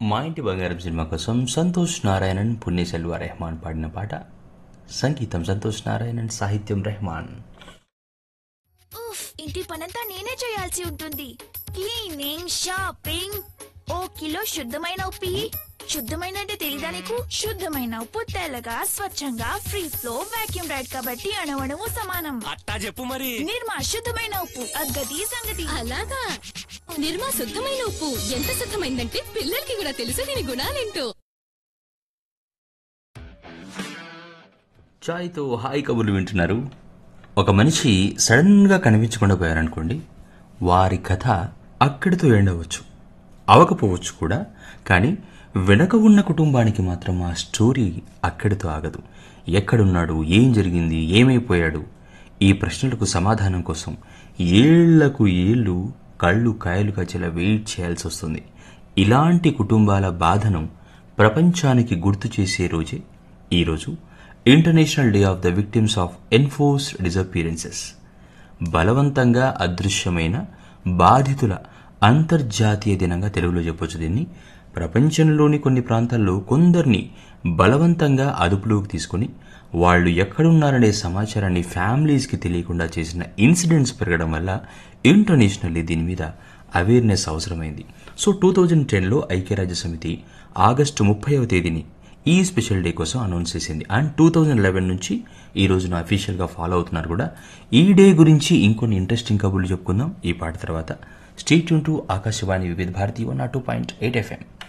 మా ఇంటి బంగారం సినిమా కోసం సంతోష్ నారాయణన్ పుణ్యసెల్వ రెహమాన్ పాడిన పాట సంగీతం సంతోష్ నారాయణన్ సాహిత్యం రెహమాన్ ఉఫ్ ఇంటి పనంతా నేనే చేయాల్సి ఉంటుంది క్లీనింగ్ షాపింగ్ ఓ కిలో శుద్ధమైన ఉప్పు ఇయ్యి. శుద్ధమైన అంటే తెలీదా నీకు శుద్ధమైన ఉప్పు తెల్లగా స్వచ్ఛంగా ఫ్రీ ఫ్లో వాక్యూమ్ రైడ్ కాబట్టి అణువణువు సమానం అట్టా చెప్పు మరి నిర్మా శుద్ధమైన ఉప్పు అగ్గది సంగతి అలాగా నిర్మా శుద్ధమైన ఉప్పు ఎంత శుద్ధమైందంటే పిల్లలకి కూడా తెలుసు దీని గుణాలేంటో చాయ్తో హాయ్ కబుర్లు వింటున్నారు ఒక మనిషి సడన్గా కనిపించకుండా పోయారనుకోండి వారి కథ అక్కడితో ఎండవచ్చు అవకపోవచ్చు కూడా కానీ వెనక ఉన్న కుటుంబానికి మాత్రం ఆ స్టోరీ అక్కడితో ఆగదు ఎక్కడున్నాడు ఏం జరిగింది ఏమైపోయాడు ఈ ప్రశ్నలకు సమాధానం కోసం ఏళ్లకు ఏళ్ళు కళ్ళు కాయలుగా చెల వెయిట్ చేయాల్సి వస్తుంది ఇలాంటి కుటుంబాల బాధను ప్రపంచానికి గుర్తు చేసే రోజే ఈరోజు international day of the victims of enforced disappearances బలవంతంగా అదృశ్యమైన బాధితుల అంతర్జాతీయ దినంగా తెలుగులో చెప్పొచ్చు దీన్ని ప్రపంచంలోని కొన్ని ప్రాంతాల్లో కొందరిని బలవంతంగా అదుపులోకి తీసుకొని వాళ్ళు ఎక్కడున్నారనే సమాచారాన్ని ఫ్యామిలీస్కి తెలియకుండా చేసిన ఇన్సిడెంట్స్ పెరగడం వల్ల ఇంటర్నేషనల్లీ దీని మీద అవేర్నెస్ అవసరమైంది సో టూ థౌజండ్ టెన్లో ఐక్యరాజ్య సమితి ఆగస్టు ముప్పైవ తేదీని ఈ స్పెషల్ డే కోసం అనౌన్స్ చేసింది అండ్ టూ థౌజండ్ లెవెన్ నుంచి ఈ రోజున అఫీషియల్గా ఫాలో అవుతున్నారు కూడా ఈ డే గురించి ఇంకొన్ని ఇంట్రెస్టింగ్ కబుర్లు చెప్పుకుందాం ఈ పాట తర్వాత state to Akashvani Vividh Bharati one two point eight FM